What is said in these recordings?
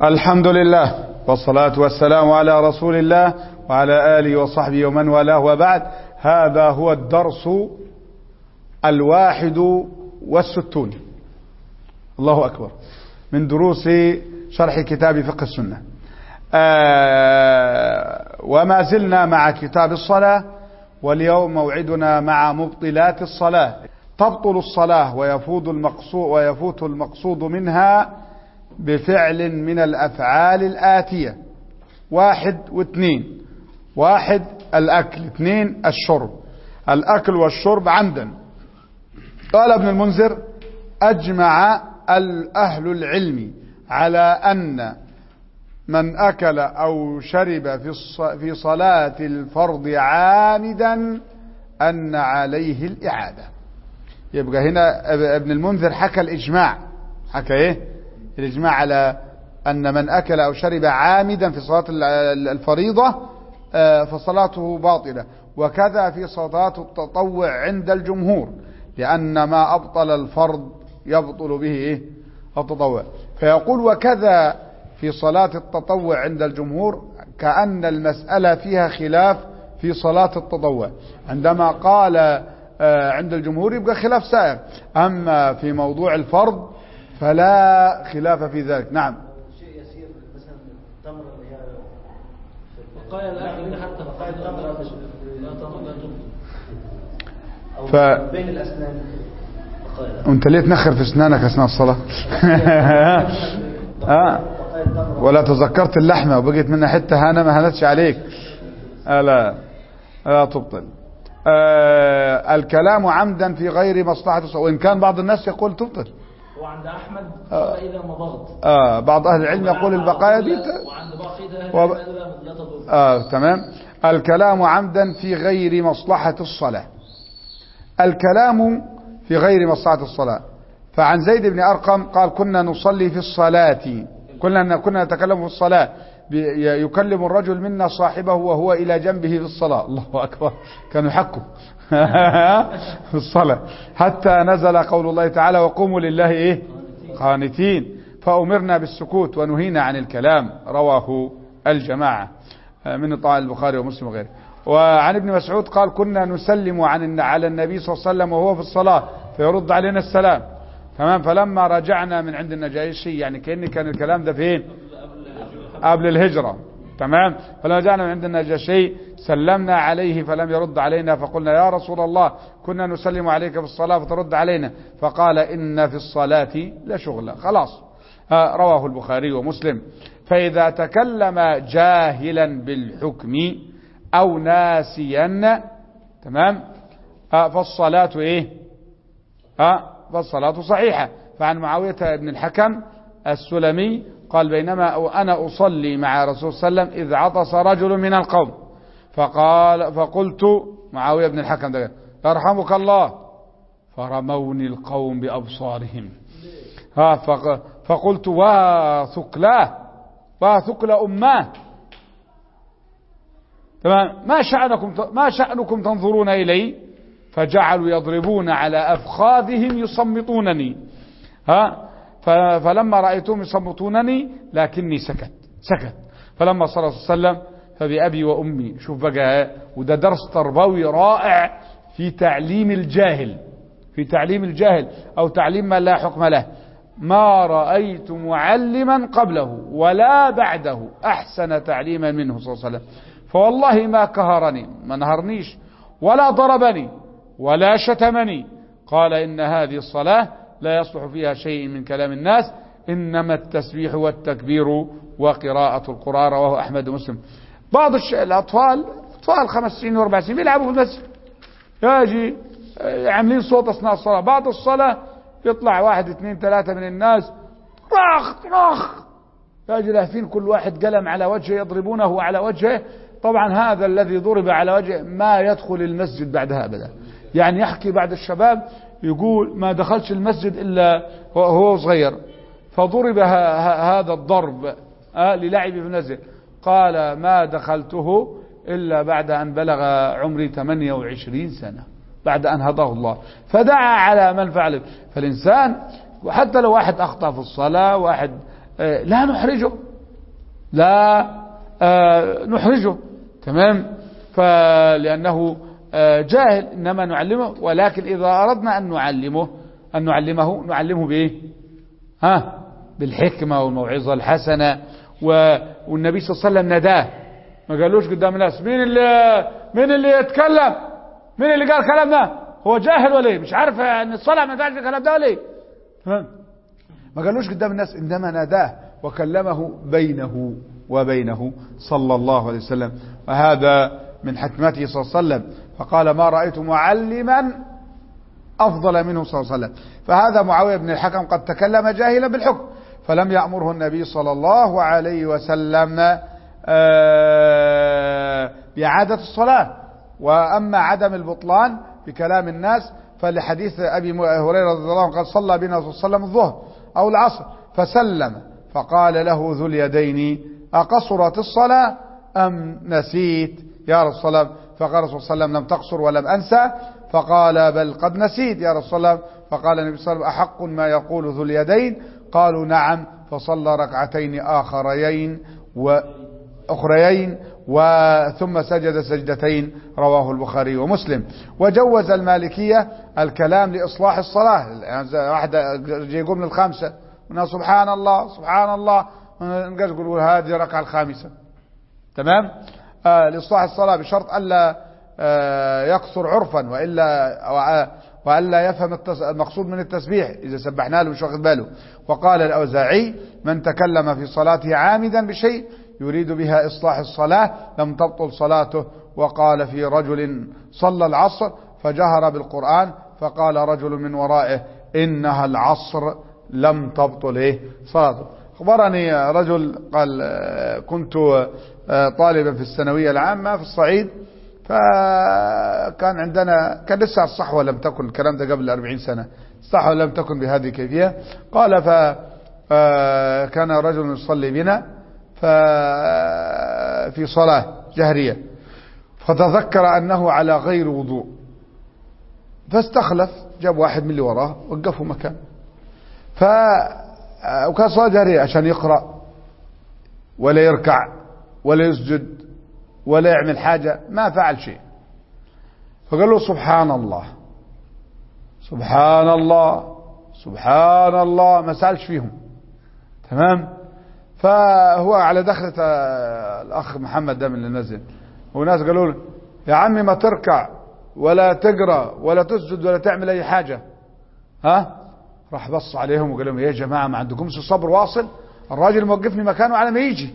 الحمد لله والصلاة والسلام على رسول الله وعلى آله وصحبه ومن والاه وبعد هذا هو الدرس الواحد والستون الله أكبر من دروس شرح كتاب فقه السنة آه وما زلنا مع كتاب الصلاة واليوم موعدنا مع مبطلات الصلاة تبطل الصلاة ويفوت المقصود, ويفوت المقصود منها بفعل من الأفعال الآتية واحد واثنين واحد الأكل اثنين الشرب الأكل والشرب عمدا قال ابن المنذر أجمع أهل العلم على أن من أكل أو شرب في في صلاة الفرض عامدا أن عليه الإعادة يبقى هنا ابن المنذر حكى الإجماع حكى إيه الإجماع على أن من أكل أو شرب عامدا في صلاة الفريضة فصلاته باطلة وكذا في صلاة التطوع عند الجمهور لأن ما أبطل الفرض يبطل به إيه التطوع فيقول وكذا في صلاة التطوع عند الجمهور كأن المسألة فيها خلاف في صلاة التطوع عندما قال عند الجمهور يبقى خلاف سائر أما في موضوع الفرض فلا خلاف في ذلك نعم شيء يسير مثلا التمر اللي هي بقايا الاكل حتى بقايا التمر لا تمر لا تبطل او ف- بين الاسنان بقايا الأكل. وانت ليه تنخر في اسنانك اثناء الصلاة آه. بقايا التمر ولا تذكرت اللحمة وبقيت منها حتة هانا ما هنتش عليك ألا لا تبطل آه الكلام عمدا في غير مصلحة الصلاة وإن كان بعض الناس يقول تبطل وعند احمد آه. قال اذا مضغت آه بعض أهل العلم يقول البقايا دي ت- وعند باقي اهل وب- العلم لا- لا تضر آه تمام الكلام عمدا في غير مصلحة الصلاة الكلام في غير مصلحة الصلاة فعن زيد بن أرقم قال كنا نصلي في الصلاة كنا كنا نتكلم في الصلاة بي- يكلم الرجل منا صاحبه وهو إلى جنبه في الصلاة الله أكبر كانوا يحكوا في الصلاة حتى نزل قول الله تعالى وقوموا لله إيه قانتين فأمرنا بالسكوت ونهينا عن الكلام رواه الجماعة من طاعة البخاري ومسلم وغيره وعن ابن مسعود قال كنا نسلم عن على النبي صلى الله عليه وسلم وهو في الصلاة فيرد علينا السلام تمام فلما رجعنا من عند النجاشي يعني كأن كان الكلام ده فين قبل الهجرة تمام فلما رجعنا من عند النجاشي سلمنا عليه فلم يرد علينا فقلنا يا رسول الله كنا نسلم عليك في الصلاة فترد علينا فقال إن في الصلاة لشغلا خلاص آه، رواه البخاري ومسلم فإذا تكلم جاهلا بالحكم أو ناسيا تمام آه، فالصلاة إيه آه، فالصلاة صحيحة فعن معاوية بن الحكم السلمي قال بينما أنا أصلي مع رسول صلى الله عليه وسلم إذ عطس رجل من القوم فقال فقلت معاوية بن الحكم ده يرحمك الله فرموني القوم بأبصارهم ها فق- فقلت وثقلاه وثقل أماه تمام ما شأنكم ما شأنكم تنظرون إلي فجعلوا يضربون على أفخاذهم يصمتونني ها ف- فلما رأيتهم يصمتونني لكني سكت سكت فلما صلى الله عليه وسلم فبأبي وأمي شوف بقى وده درس تربوي رائع في تعليم الجاهل في تعليم الجاهل أو تعليم من لا حكم له ما رأيت معلما قبله ولا بعده أحسن تعليما منه صلى الله عليه وسلم فوالله ما كهرني ما نهرنيش ولا ضربني ولا شتمني قال إن هذه الصلاة لا يصلح فيها شيء من كلام الناس إنما التسبيح والتكبير وقراءة القرآن رواه أحمد ومسلم بعض الش... الأطفال أطفال خمس سنين وأربع سنين بيلعبوا في المسجد يجي آه، عاملين صوت أثناء الصلاة بعد الصلاة يطلع واحد اثنين ثلاثة من الناس رخ رخ يجي لاهفين كل واحد قلم على وجهه يضربونه على وجهه طبعا هذا الذي ضرب على وجهه ما يدخل المسجد بعدها أبدا يعني يحكي بعد الشباب يقول ما دخلش المسجد إلا وهو صغير فضرب ه- ه- هذا الضرب آه، للعب في المسجد قال ما دخلته إلا بعد أن بلغ عمري 28 سنة بعد أن هداه الله فدعا على من فعل فالإنسان وحتى لو واحد أخطأ في الصلاة واحد آه، لا نحرجه لا آه، نحرجه تمام فلأنه آه، جاهل إنما نعلمه ولكن إذا أردنا أن نعلمه أن نعلمه نعلمه بإيه ها بالحكمة والموعظة الحسنة و- والنبي صلى الله عليه وسلم نداه ما قالوش قدام الناس مين اللي مين اللي يتكلم مين اللي قال الكلام ده هو جاهل ولا ايه مش عارف ان الصلاه ما ينفعش الكلام ده ولا ايه تمام ما قالوش قدام الناس انما ناداه وكلمه بينه وبينه صلى الله عليه وسلم وهذا من حكمته صلى الله عليه وسلم فقال ما رايت معلما أفضل منه صلى الله عليه وسلم فهذا معاوية بن الحكم قد تكلم جاهلا بالحكم فلم يأمره النبي صلى الله عليه وسلم آه، بإعادة الصلاة وأما عدم البطلان بكلام الناس فلحديث أبي هريرة رضي الله عنه قال صلى بنا صلى الله عليه وسلم الظهر أو العصر فسلم فقال له ذو اليدين أقصرت الصلاة أم نسيت يا رسول الله فقال رسول الله صلى الله عليه وسلم لم تقصر ولم أنسى فقال بل قد نسيت يا رسول الله فقال النبي صلى الله عليه وسلم أحق ما يقول ذو اليدين قالوا نعم فصلى ركعتين آخريين وأخريين وثم سجد سجدتين رواه البخاري ومسلم وجوز المالكية الكلام لإصلاح الصلاة يعني واحد يجي يقوم من الخامسة ونقول سبحان الله سبحان الله نقول يقول هذه الركعة الخامسة تمام آه لإصلاح الصلاة بشرط ألا آه يقصر عرفا وإلا وع- وألا يفهم التس- المقصود من التسبيح إذا سبحنا له مش واخد باله وقال الأوزاعي من تكلم في صلاته عامدا بشيء يريد بها إصلاح الصلاة لم تبطل صلاته وقال في رجل صلى العصر فجهر بالقرآن فقال رجل من ورائه إنها العصر لم تبطل إيه صلاته أخبرني رجل قال آه، كنت آه، طالبا في الثانوية العامة في الصعيد فكان عندنا كان لسه الصحوة لم تكن الكلام ده قبل 40 سنة الصحوة لم تكن بهذه الكيفية قال ف آه، كان رجل يصلي بنا ف في صلاة جهرية فتذكر أنه على غير وضوء فاستخلف جاب واحد من اللي وراه وقفه مكان ف وكان صلاة جهرية عشان يقرأ ولا يركع ولا يسجد ولا يعمل حاجة ما فعل شيء فقال له سبحان الله سبحان الله سبحان الله ما سألش فيهم تمام فهو على دخلة آه، الأخ محمد ده من اللي نزل وناس قالوا له يا عمي ما تركع ولا تقرأ ولا تسجد ولا تعمل أي حاجة ها راح بص عليهم وقال لهم يا جماعة ما عندكمش صبر واصل الراجل موقفني مكانه على ما يجي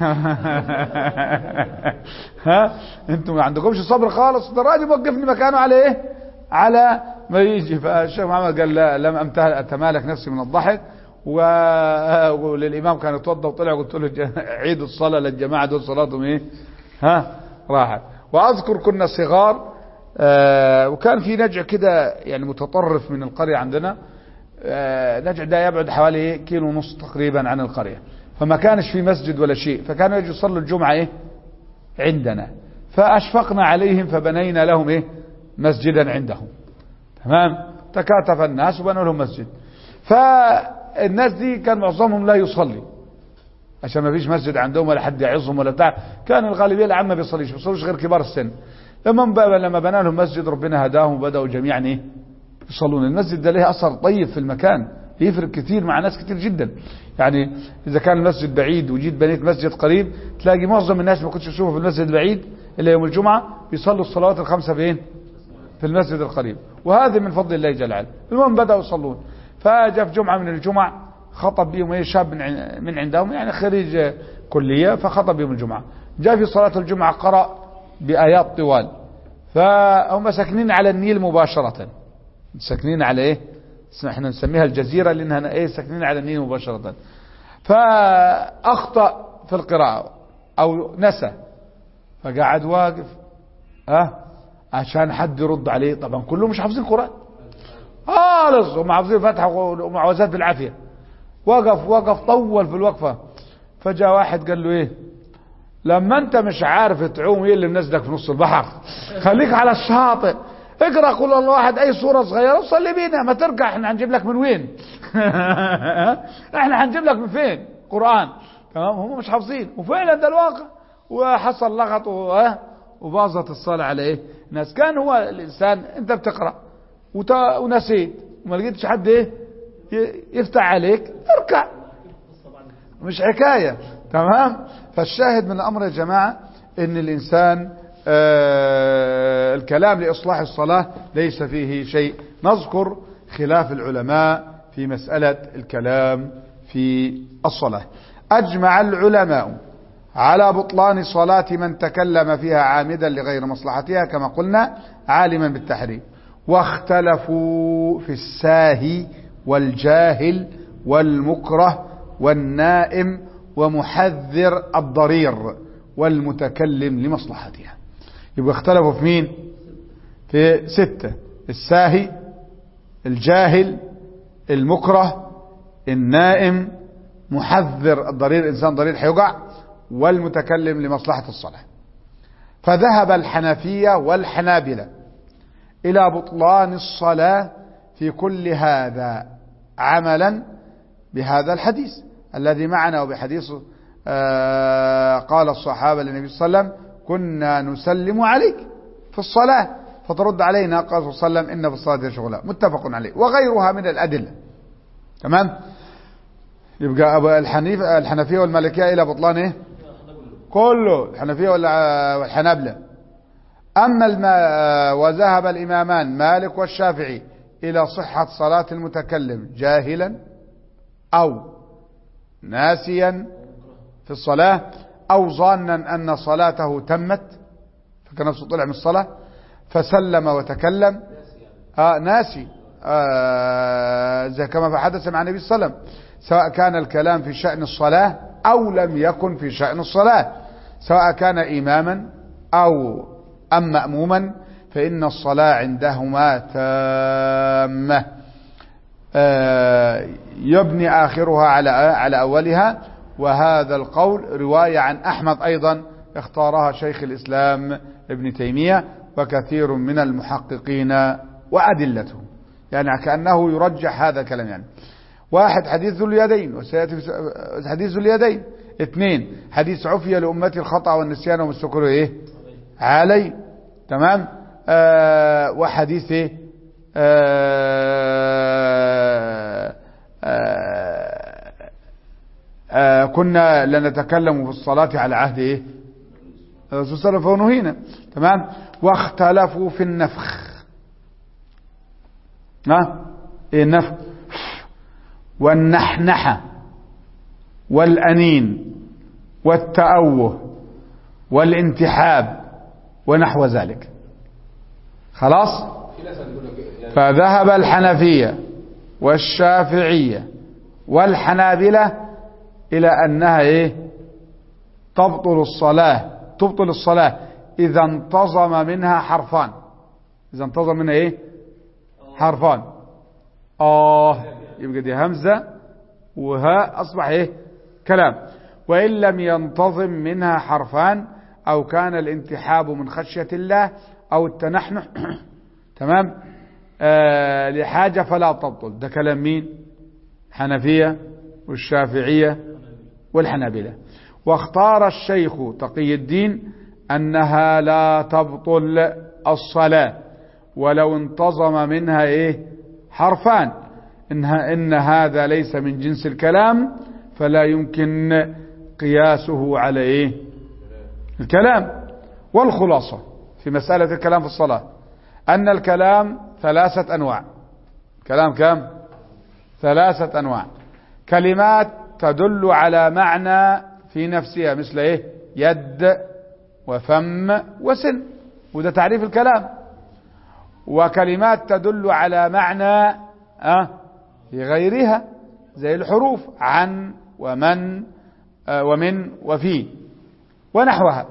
ها انتم ما عندكمش صبر خالص ده الراجل موقفني مكانه على ايه على ما يجي فالشيخ محمد قال لا لم امتهل اتمالك نفسي من الضحك و... وللامام كان يتوضا وطلع قلت له ج- عيد الصلاه للجماعه دول صلاتهم ايه ها راحت واذكر كنا صغار آه وكان في نجع كده يعني متطرف من القريه عندنا آه، نجع ده يبعد حوالي إيه؟ كيلو ونص تقريبا عن القرية فما كانش في مسجد ولا شيء فكانوا يجوا يصلوا الجمعة ايه عندنا فأشفقنا عليهم فبنينا لهم ايه مسجدا عندهم تمام تكاتف الناس وبنوا لهم مسجد فالناس دي كان معظمهم لا يصلي عشان ما فيش مسجد عندهم ولا حد يعظهم ولا بتاع كان الغالبيه العامه ما بيصليش ما بيصلوش غير كبار السن لما بقى لما بنى لهم مسجد ربنا هداهم وبداوا جميعا ايه يصلون المسجد ده له اثر طيب في المكان يفرق كتير مع ناس كتير جدا يعني اذا كان المسجد بعيد وجيت بنيت مسجد قريب تلاقي معظم الناس ما كنتش تشوفه في المسجد البعيد الا يوم الجمعه بيصلوا الصلوات الخمسه فين في المسجد القريب وهذا من فضل الله جل وعلا المهم بداوا يصلون فجاء في جمعه من الجمع خطب بهم ايه شاب من عن- من عندهم يعني خريج آه، كليه فخطب بهم الجمعه جاء في صلاه الجمعه قرأ بايات طوال فهم ساكنين على النيل مباشره ساكنين على ايه اسم- احنا نسميها الجزيره لانها ايه ساكنين على النيل مباشره فاخطا في القراءه او نسى فقعد واقف ها عشان حد يرد عليه طبعا كلهم مش حافظين القران خالص هم حافظين الفاتحه ومعوذات بالعافيه وقف وقف طول في الوقفه فجاء واحد قال له ايه لما انت مش عارف تعوم ايه اللي منزلك في نص البحر خليك على الشاطئ اقرا قل الله واحد اي سوره صغيره وصلي بينا ما ترجع احنا هنجيب لك من وين احنا هنجيب لك من فين قران تمام هم مش حافظين وفعلا ده الواقع وحصل لغط و- ها، وباظت الصلاة على ايه الناس كان هو الانسان انت بتقرأ وت- ونسيت وما لقيتش حد ايه ي- يفتح عليك اركع مش حكاية تمام فالشاهد من الأمر يا جماعة ان الإنسان آه الكلام لإصلاح الصلاة ليس فيه شيء نذكر خلاف العلماء في مسألة الكلام في الصلاة أجمع العلماء على بطلان صلاة من تكلم فيها عامدا لغير مصلحتها كما قلنا عالما بالتحريم واختلفوا في الساهي والجاهل والمكره والنائم ومحذر الضرير والمتكلم لمصلحتها يبقى اختلفوا في مين في ستة الساهي الجاهل المكره النائم محذر الضرير انسان ضرير هيقع والمتكلم لمصلحة الصلاة فذهب الحنفية والحنابلة إلى بطلان الصلاة في كل هذا عملا بهذا الحديث الذي معنا وبحديث آه قال الصحابة للنبي صلى الله عليه وسلم كنا نسلم عليك في الصلاة فترد علينا قال صلى الله عليه وسلم إن في الصلاة شغلا متفق عليه وغيرها من الأدلة تمام يبقى أبو الحنيف الحنفية والمالكية إلى بطلان إيه كله الحنفية ولا- والحنابلة أما الما وذهب الإمامان مالك والشافعي إلى صحة صلاة المتكلم جاهلا أو ناسيا في الصلاة أو ظانا أن صلاته تمت فكان نفسه طلع من الصلاة فسلم وتكلم آه ناسي آه زي كما حدث مع النبي صلى الله عليه وسلم سواء كان الكلام في شأن الصلاة أو لم يكن في شأن الصلاة سواء كان إماما أو أم مأموما فإن الصلاة عندهما تامة آه، يبني آخرها على على أولها وهذا القول رواية عن أحمد أيضا اختارها شيخ الإسلام ابن تيمية وكثير من المحققين وأدلتهم يعني كأنه يرجح هذا الكلام يعني واحد حديث ذو اليدين وسيأتي في س- حديث ذو اليدين اثنين حديث عفية لأمتي الخطأ والنسيان والسكر ايه علي تمام آه وحديث ايه آه آه آه كنا لنتكلم في الصلاة على عهد ايه الرسول صلى الله عليه وسلم فنهينا تمام واختلفوا في النفخ ها ايه النفخ والنحنحة والأنين والتأوه والانتحاب ونحو ذلك خلاص فذهب الحنفية والشافعية والحنابلة إلى أنها إيه تبطل الصلاة تبطل الصلاة إذا انتظم منها حرفان إذا انتظم منها إيه حرفان آه يبقى دي همزة وها أصبح إيه كلام وإن لم ينتظم منها حرفان أو كان الانتحاب من خشية الله أو التنحنح تمام آه لحاجة فلا تبطل ده كلام مين حنفية والشافعية والحنابلة واختار الشيخ تقي الدين أنها لا تبطل الصلاة ولو انتظم منها إيه حرفان إنها إن هذا ليس من جنس الكلام فلا يمكن قياسه على إيه الكلام والخلاصة في مسألة الكلام في الصلاة أن الكلام ثلاثة أنواع كلام كم ثلاثة أنواع كلمات تدل على معنى في نفسها مثل إيه يد وفم وسن وده تعريف الكلام وكلمات تدل على معنى أه في غيرها زي الحروف عن ومن آه ومن وفي ونحوها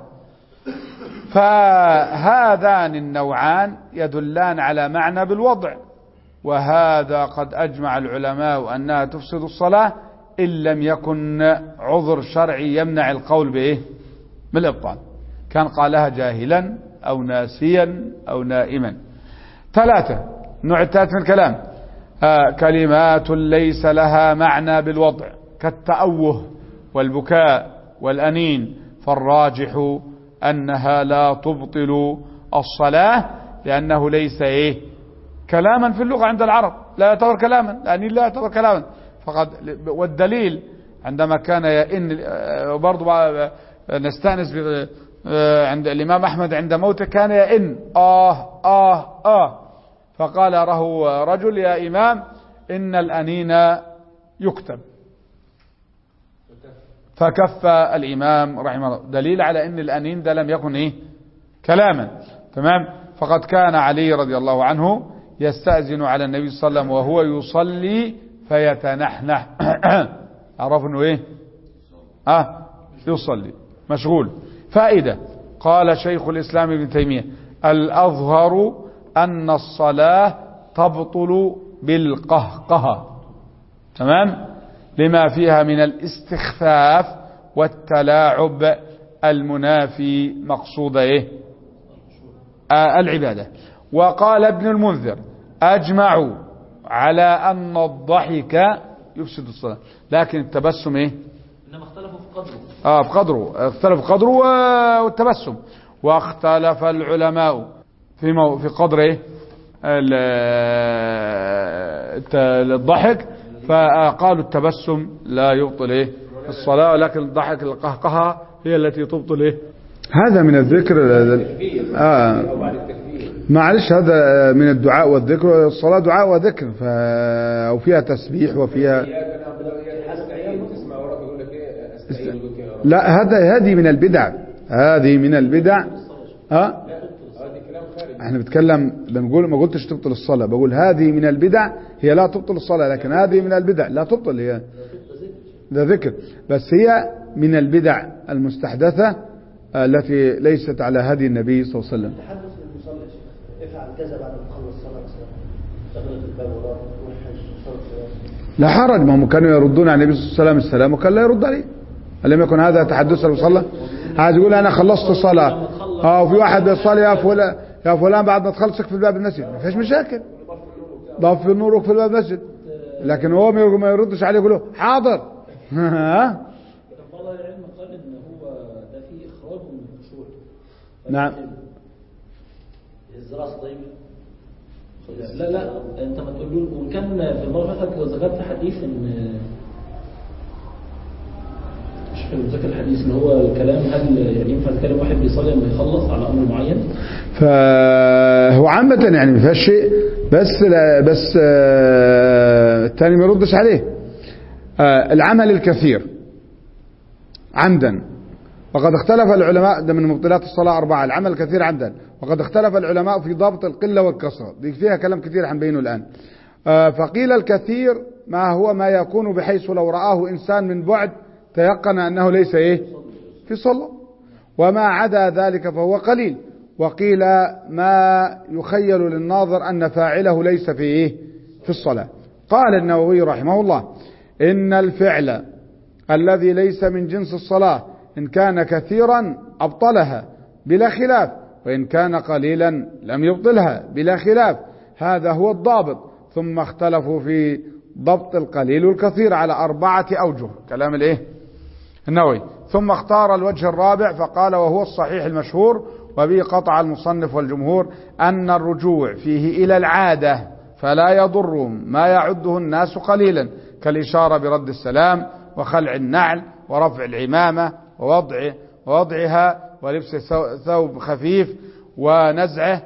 فهذان النوعان يدلان على معنى بالوضع وهذا قد أجمع العلماء أنها تفسد الصلاة إن لم يكن عذر شرعي يمنع القول بإيه بالإبطال كان قالها جاهلا أو ناسيا أو نائما ثلاثة نوع الثالث من الكلام آه كلمات ليس لها معنى بالوضع كالتأوه والبكاء والأنين فالراجح أنها لا تبطل الصلاة لأنه ليس إيه كلاما في اللغة عند العرب لا يعتبر كلاما الأنين لا يعتبر كلاما فقد والدليل عندما كان يئن آه، وبرضه بقى- نستأنس ب- آه، عند الإمام أحمد عند موته كان يئن آه آه آه فقال له رجل يا إمام إن الأنين يكتب فكف الإمام رحمه الله دليل على أن الأنين ده لم يكن إيه كلاما تمام فقد كان علي رضي الله عنه يستأذن على النبي صلى الله عليه وسلم وهو يصلي فيتنحنح عرف انه ايه اه يصلي مشغول فائدة قال شيخ الإسلام ابن تيمية الأظهر أن الصلاة تبطل بالقهقهة تمام لما فيها من الاستخفاف والتلاعب المنافي مقصود ايه آه العبادة وقال ابن المنذر أجمعوا على أن الضحك يفسد الصلاة لكن التبسم ايه انما اختلفوا في قدره اه بقدره اختلف قدره و- والتبسم واختلف العلماء في مو في قدر ايه ال- الت- الضحك فقالوا التبسم لا يبطل ايه الصلاة ولكن الضحك القهقهة هي التي تبطل ايه هذا من الذكر آه معلش هذا من الدعاء والذكر الصلاة دعاء وذكر ف... وفيها تسبيح وفيها لا هذا هذه من البدع هذه من البدع ها احنا بنتكلم بنقول ما قلتش تبطل الصلاة بقول هذه من البدع هي لا تبطل الصلاة لكن هذه من البدع لا تبطل هي ده ذكر بس هي من البدع المستحدثة التي ليست على هدي النبي صلى الله عليه وسلم تحدث للمصلي يا شيخ افعل كذا بعد ما تخلص صلاة مثلا تغلق الباب وراك روح حج صلاة صلاة لا حرج ما هم كانوا يردون على النبي صلى الله عليه وسلم السلام وكان لا يرد عليه ألم يكن هذا تحدث المصلى عايز يقول أنا خلصت صلاة اه وفي واحد بيصلي يا فلان يا فلان بعد ما تخلص في الباب المسجد ما فيش مشاكل ضف النور في الباب المسجد لكن هو ما ما يردش عليه يقول له حاضر ها كان بعض العلم قال ان هو ده فيه اخراج من الخشوع نعم الزراعة طيب لا لا انت ما تقول وكان في المره اللي فاتت ذكرت حديث ان مش فاكر مذاكر الحديث ان هو الكلام هل يعني ينفع يتكلم واحد بيصلي لما يخلص على امر معين فهو عامة يعني ما فيهاش شيء بس لا بس آه، الثاني ما يردش عليه آه، العمل الكثير عمدا وقد اختلف العلماء ده من مبطلات الصلاة أربعة العمل الكثير عمدا وقد اختلف العلماء في ضابط القلة والكثرة دي فيها كلام كثير هنبينه الآن آه، فقيل الكثير ما هو ما يكون بحيث لو رآه إنسان من بعد تيقن أنه ليس إيه في صلاة وما عدا ذلك فهو قليل وقيل ما يخيل للناظر أن فاعله ليس في إيه في الصلاة قال النووي رحمه الله إن الفعل الذي ليس من جنس الصلاة إن كان كثيرا أبطلها بلا خلاف وإن كان قليلا لم يبطلها بلا خلاف هذا هو الضابط ثم اختلفوا في ضبط القليل والكثير على أربعة أوجه كلام الإيه النووي ثم اختار الوجه الرابع فقال وهو الصحيح المشهور وبه قطع المصنف والجمهور أن الرجوع فيه إلى العادة فلا يضر ما يعده الناس قليلا كالإشارة برد السلام وخلع النعل ورفع العمامة ووضع ووضعها ولبس ثو- ثوب خفيف ونزعه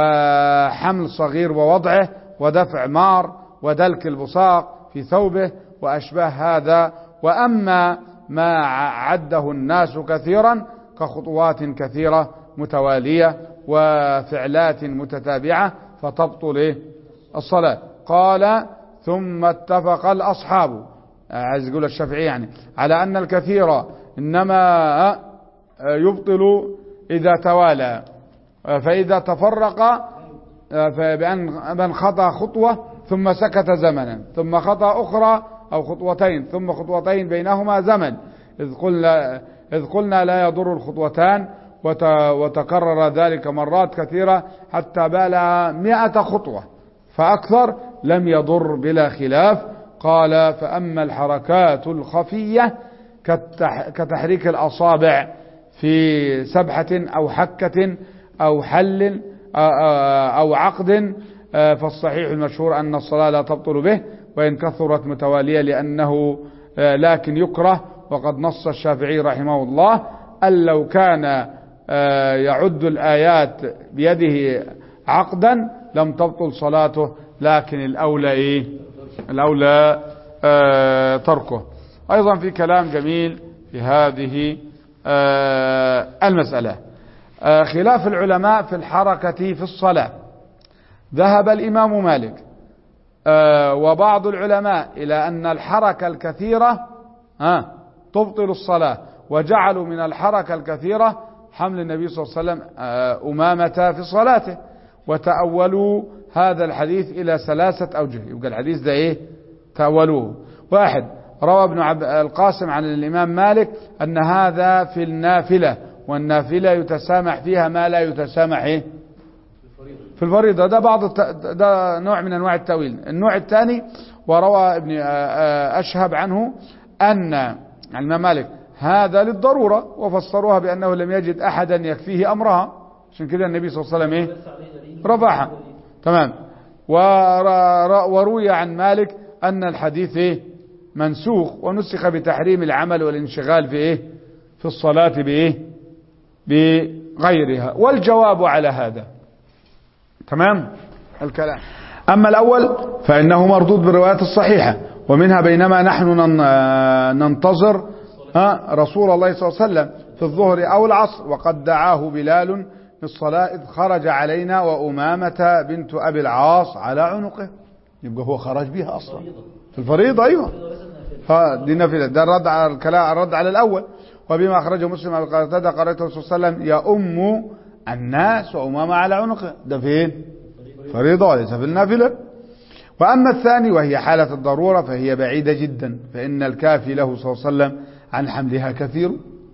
وحمل صغير ووضعه ودفع مار ودلك البصاق في ثوبه وأشباه هذا وأما ما ع- عده الناس كثيرا كخطوات كثيرة متوالية وفعلات متتابعة فتبطل إيه؟ الصلاة قال ثم اتفق الأصحاب عايز يقول الشافعي يعني على أن الكثير إنما يبطل إذا توالى فإذا تفرق فبأن من خطأ خطوة ثم سكت زمنا ثم خطأ أخرى أو خطوتين ثم خطوتين بينهما زمن إذ قلنا, إذ قلنا لا يضر الخطوتان وت- وتكرر ذلك مرات كثيرة حتى بالغ مئة خطوة فأكثر لم يضر بلا خلاف قال فأما الحركات الخفية كالتح كتحريك الأصابع في سبحة أو حكة أو حل أو عقد فالصحيح المشهور أن الصلاة لا تبطل به وإن كثرت متوالية لأنه لكن يكره وقد نص الشافعي رحمه الله أن لو كان يعد الآيات بيده عقدا لم تبطل صلاته لكن الأولى إيه الأولى آه تركه أيضا في كلام جميل في هذه آه المسألة آه خلاف العلماء في الحركة في الصلاة ذهب الإمام مالك وبعض العلماء إلى أن الحركة الكثيرة تبطل الصلاة وجعلوا من الحركة الكثيرة حمل النبي صلى الله عليه وسلم أمامة في صلاته وتأولوا هذا الحديث إلى ثلاثة أوجه يبقى الحديث ده إيه تأولوه واحد روى ابن عب القاسم عن الإمام مالك أن هذا في النافلة والنافلة يتسامح فيها ما لا يتسامح إيه في الفريضة ده بعض الت... ده نوع من أنواع التأويل النوع الثاني وروى ابن أشهب عنه أن عن الإمام مالك هذا للضرورة وفسروها بأنه لم يجد أحدا يكفيه أمرها عشان كده النبي صلى الله عليه وسلم إيه رفعها تمام وروي عن مالك أن الحديث إيه منسوخ ونسخ بتحريم العمل والانشغال في إيه في الصلاة بإيه بغيرها والجواب على هذا تمام الكلام أما الأول فإنه مردود بالروايات الصحيحة ومنها بينما نحن ننتظر رسول الله صلى الله عليه وسلم في الظهر أو العصر وقد دعاه بلال للصلاة إذ خرج علينا وأمامة بنت أبي العاص على عنقه يبقى هو خرج بها أصلا في الفريضة أيوة دي نافلة ده الرد على الكلام الرد على الأول وبما أخرجه مسلم أبي قتادة قرأته الرسول صلى الله عليه وسلم يا أم الناس وأمامة على عنقه ده فين فريضة وليس في النافلة وأما الثاني وهي حالة الضرورة فهي بعيدة جدا فإن الكافي له صلى الله عليه وسلم عن حملها كثير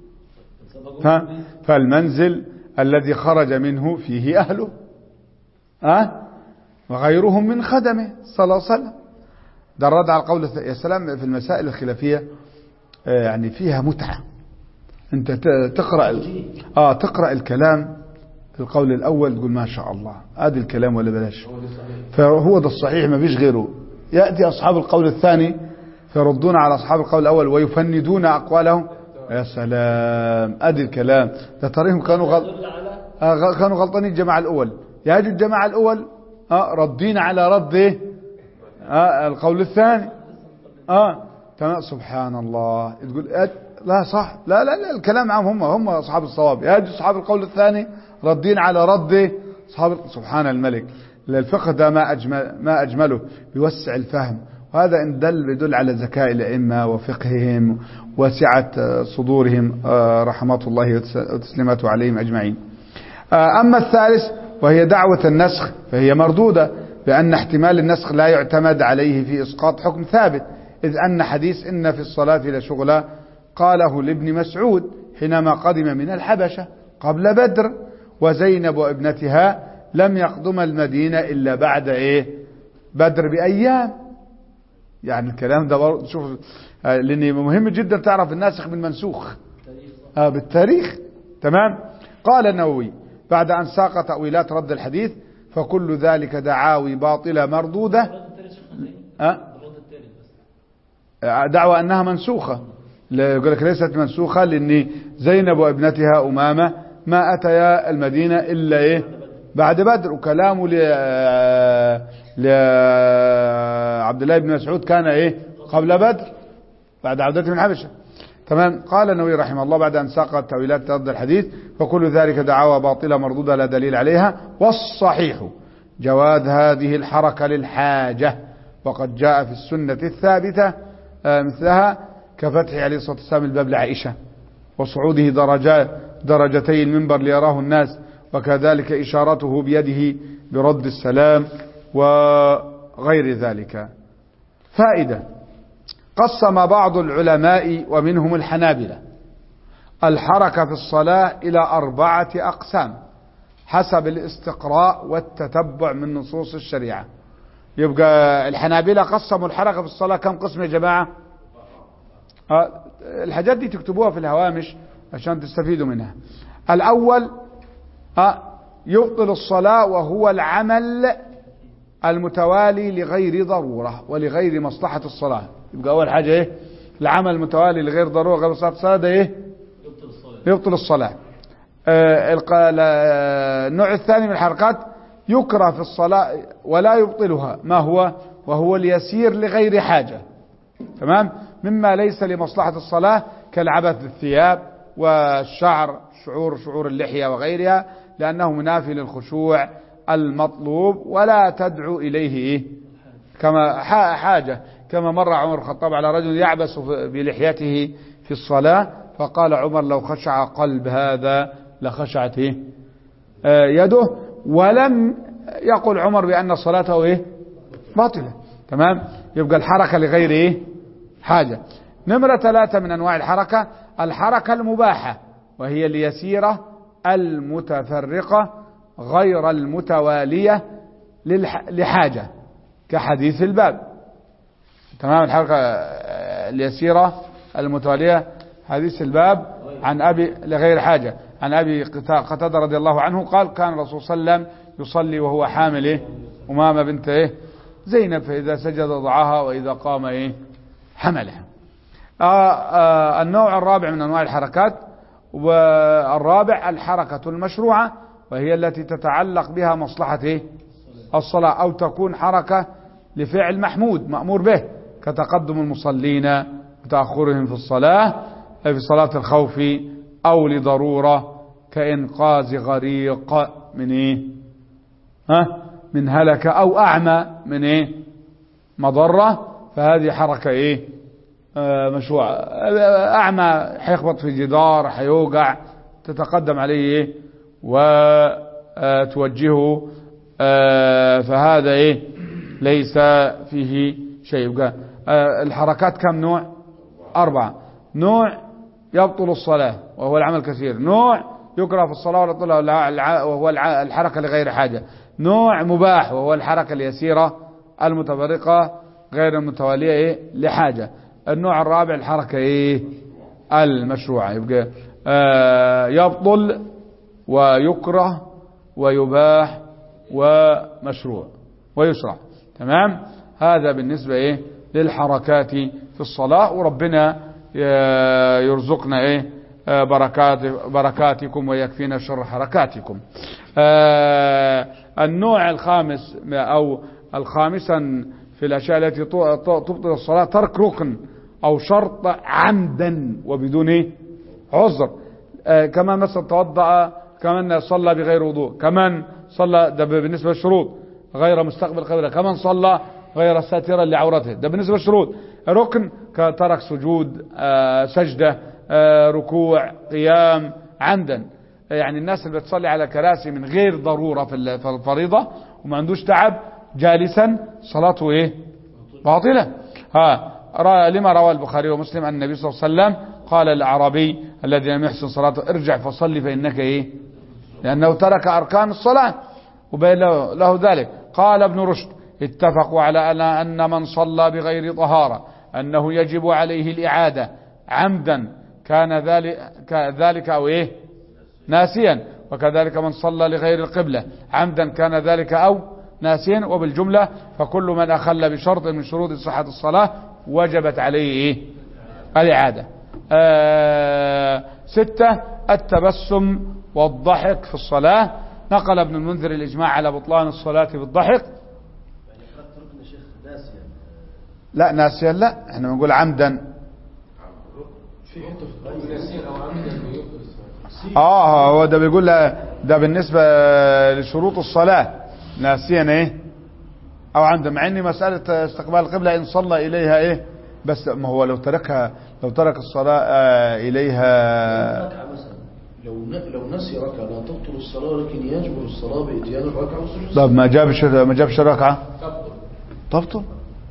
فالمنزل الذي خرج منه فيه أهله أه؟ وغيرهم من خدمه صلى الله عليه وسلم ده الرد على القول يا سلام في المسائل الخلافية يعني فيها متعة انت تقرأ اه تقرأ الكلام في القول الأول تقول ما شاء الله ادي الكلام ولا بلاش فهو ده الصحيح ما فيش غيره يأتي أصحاب القول الثاني فيردون على أصحاب القول الأول ويفندون أقوالهم يا سلام ادي الكلام ده تريهم كانوا غل... آه كانوا غلطانين الجماعة الأول يجوا الجماعة الأول آه ردين على رد ايه آه القول الثاني اه تمام سبحان الله تقول لا صح لا لا لا الكلام معهم هم هم أصحاب الصواب يجوا أصحاب القول الثاني ردين على رد أصحاب سبحان الملك الفقه ده ما أجمل ما أجمله بيوسع الفهم وهذا إن دل يدل على ذكاء الأئمة وفقههم وسعة صدورهم رحمة الله وتسليماته عليهم أجمعين أما الثالث وهي دعوة النسخ فهي مردودة بأن احتمال النسخ لا يعتمد عليه في إسقاط حكم ثابت إذ أن حديث إن في الصلاة لشغلا قاله لابن مسعود حينما قدم من الحبشة قبل بدر وزينب وابنتها لم يقدم المدينة إلا بعد إيه بدر بأيام يعني الكلام ده برضه شوف لأن مهم جدا تعرف الناسخ من منسوخ آه بالتاريخ تمام قال النووي بعد أن ساق تأويلات رد الحديث فكل ذلك دعاوي باطلة مردودة أه؟ دعوى أنها منسوخة يقول لك ليست منسوخة لأن زينب وابنتها أمامة ما أتيا المدينة إلا إيه بعد بدر وكلامه ل لعبد الله بن مسعود كان إيه قبل بدر بعد عودته من الحبشة تمام قال النووي رحمه الله بعد أن ساق التأويلات رد الحديث فكل ذلك دعاوى باطلة مردودة لا دليل عليها والصحيح جواز هذه الحركة للحاجة وقد جاء في السنة الثابتة مثلها كفتح عليه الصلاة والسلام الباب لعائشة وصعوده درجات درجتي المنبر ليراه الناس وكذلك إشارته بيده برد السلام وغير ذلك فائدة قسم بعض العلماء ومنهم الحنابلة الحركة في الصلاة إلى أربعة أقسام حسب الاستقراء والتتبع من نصوص الشريعة يبقى الحنابلة قسموا الحركة في الصلاة كم قسم يا جماعة الحاجات دي تكتبوها في الهوامش عشان تستفيدوا منها الأول آه، يبطل الصلاة وهو العمل المتوالي لغير ضرورة ولغير مصلحة الصلاة يبقى أول حاجة إيه العمل المتوالي لغير ضرورة غير مصلحة الصلاة ده إيه يبطل الصلاة يبطل الصلاة آه، الق- ال- النوع الثاني من الحركات يكره في الصلاة ولا يبطلها ما هو وهو اليسير لغير حاجة تمام مما ليس لمصلحة الصلاة كالعبث بالثياب والشعر شعور شعور اللحية وغيرها لأنه منافي للخشوع المطلوب ولا تدعو إليه إيه؟ كما ح- حاجة كما مر عمر الخطاب على رجل يعبس في- بلحيته في الصلاة فقال عمر لو خشع قلب هذا لخشعت إيه؟ آه، يده ولم يقل عمر بأن صلاته إيه؟ باطلة تمام يبقى الحركة لغير إيه؟ حاجة نمرة ثلاثة من أنواع الحركة الحركة المباحة وهي اليسيرة المتفرقة غير المتوالية للح- لحاجة كحديث الباب تمام الحركة آه، اليسيرة المتوالية حديث الباب عن أبي لغير حاجة عن أبي قتا- قتادة رضي الله عنه قال كان الرسول صلى الله عليه وسلم يصلي وهو حامل إيه أمامة بنت إيه زينب فإذا سجد ضعها وإذا قام إيه حملها آه آه النوع الرابع من أنواع الحركات والرابع الحركة المشروعة وهي التي تتعلق بها مصلحة إيه؟ الصلاة أو تكون حركة لفعل محمود مأمور به كتقدم المصلين وتأخرهم في الصلاة في صلاة الخوف أو لضرورة كإنقاذ غريق من إيه؟ ها؟ من هلك أو أعمى من إيه؟ مضرة فهذه حركة إيه؟ آه، مشروع آه، أعمى حيخبط في جدار حيوقع تتقدم عليه إيه؟ وتوجهه آه، فهذا إيه ليس فيه شيء يبقى آه، الحركات كم نوع أربعة نوع يبطل الصلاة وهو العمل كثير نوع يكره في الصلاة ولا يبطلها الع- الع- وهو الع- الحركة لغير حاجة نوع مباح وهو الحركة اليسيرة المتفرقة غير المتوالية إيه؟ لحاجة النوع الرابع الحركة إيه؟ المشروعة يبقى آه يبطل ويكره ويباح ومشروع ويشرع تمام هذا بالنسبة إيه للحركات في الصلاة وربنا آه، يرزقنا إيه آه، بركات بركاتكم ويكفينا شر حركاتكم آه، النوع الخامس أو الخامسا في الأشياء التي ت- ت- تبطل الصلاة ترك ركن أو شرط عمدا وبدون إيه؟ عذر آه، كمان مثلا توضأ كمان صلى بغير وضوء كمان صلى ده بالنسبة للشروط غير مستقبل قبله كمان صلى غير ساترا لعورته ده بالنسبة للشروط ركن كترك سجود آه، سجدة آه، ركوع قيام عمدا يعني الناس اللي بتصلي على كراسي من غير ضرورة في ال- في الفريضة وما عندوش تعب جالسا صلاته ايه باطلة ها را- لما روى البخاري ومسلم أن النبي صلى الله عليه وسلم قال الأعرابي الذي لم يحسن صلاته ارجع فصلي فإنك إيه لأنه ترك أركان الصلاة وبين له, له ذلك قال ابن رشد اتفقوا على أن- أن من صلى بغير طهارة أنه يجب عليه الإعادة عمدا كان ذلك ذلك أو إيه ناسيا وكذلك من صلى لغير القبلة عمدا كان ذلك أو ناسيا وبالجملة فكل من أخل بشرط من شروط صحة الصلاة وجبت عليه إيه؟ الإعادة آه ستة التبسم والضحك في الصلاة نقل ابن المنذر الإجماع على بطلان الصلاة بالضحك يعني حضرتك ركن يا شيخ ناس يعني لا ناسيا لا احنا بنقول عمدا في حته في يسير او عمدا بيبطل الصلاه اه هو ده بيقول لا- ده بالنسبة لشروط الصلاة ناسيا ايه او عند مع ان مسألة استقبال القبلة ان صلى اليها ايه بس ما هو لو تركها لو ترك الصلاة آه، اليها ركعة مثلا لو ن- لو نسي ركعه لا تبطل الصلاه لكن يجبر الصلاه باتيان الركعه والسجود طب ما جابش ما جابش ركعة تبطل تبطل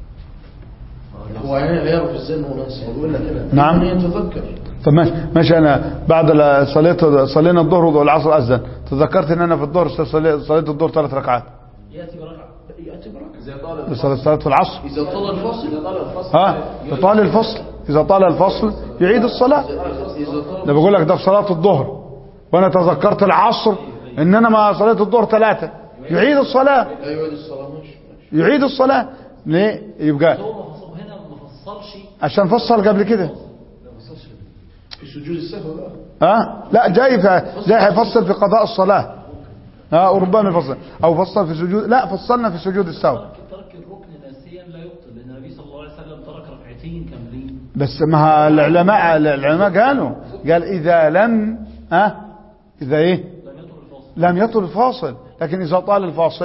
هو يعني هيعرف ازاي انه ناسي بيقول لك كده نعم. ان يتذكر طب ماشي ماشي انا بعد لا- صليت صلينا الظهر والعصر اذن تذكرت ان انا في الظهر صليت صليت الظهر ثلاث ركعات يأتي بركعة ياتي بركعه اذا طال صليت صلاة في العصر اذا طال الفصل اذا طال الفصل ها تطال الفصل إذا طال الفصل يعيد الصلاة إذا طال ده بقول لك ده في صلاة الظهر وأنا تذكرت العصر إن أنا ما صليت الظهر ثلاثة يعيد الصلاة أيوة دي الصلاة ماشي ماشي يعيد الصلاة ليه يبقى هو ما فصل هنا ما فصلش عشان فصل قبل كده في سجود السهو بقى ها لا جاي في جاي هيفصل في قضاء الصلاة ها وربما يفصل او فصل في سجود لا فصلنا في سجود السهو ترك ترك الركن ناسيا لا يبطل لان النبي صلى الله عليه وسلم ترك ركعتين كاملين بس ما العلماء العلماء قالوا قال اذا لم ها اذا ايه لم يترك الفاصل لم يطل الفاصل لكن اذا طال الفاصل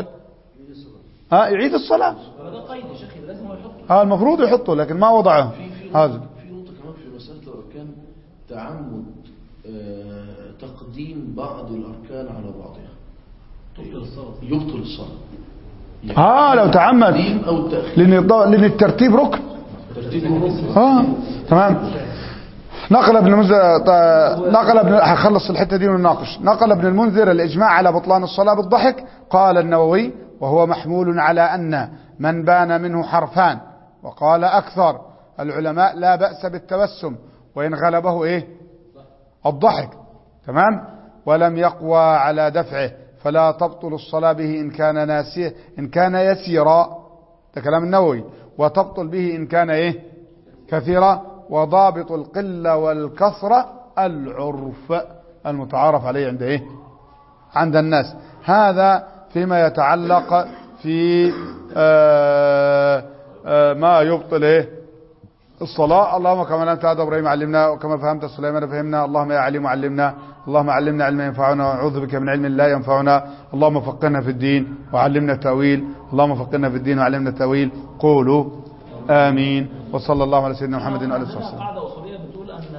ها يعيد الصلاة فده قيد يا شيخي لازم هو يحطه ها المفروض يحطه لكن ما وضعه في في هذا نقطة في نقطة كمان في مسألة الأركان تعمد آه، تقديم بعض الأركان على بعضها تبطل الصلاه يبطل الصلاة اه لو تعمد التقديم أو التأخير لان لان الترتيب ركن ترتيب الركن اه تمام نقل ابن المنذر ط- نقل ابن هخلص الحته دي ونناقش نقل ابن المنذر الاجماع على بطلان الصلاه بالضحك قال النووي وهو محمول على ان من بان منه حرفان وقال اكثر العلماء لا باس بالتبسم وان غلبه ايه الضحك تمام ولم يقوى على دفعه فلا تبطل الصلاه به ان كان ناسيه ان كان يسيرا ده كلام النووي وتبطل به ان كان ايه كثيرة وضابط القلة والكثرة العرف المتعارف عليه عند ايه عند الناس هذا فيما يتعلق في آه آه ما يبطل ايه الصلاة اللهم كما علمت هذا ابراهيم علمنا وكما فهمت سليمان فهمنا اللهم يا عليم علمنا اللهم علمنا علما ينفعنا ونعوذ بك من علم لا ينفعنا اللهم فقهنا في الدين وعلمنا التأويل اللهم فقهنا في الدين وعلمنا التأويل قولوا آمين وصلى الله على سيدنا محمد وعلى اله وصحبه قاعده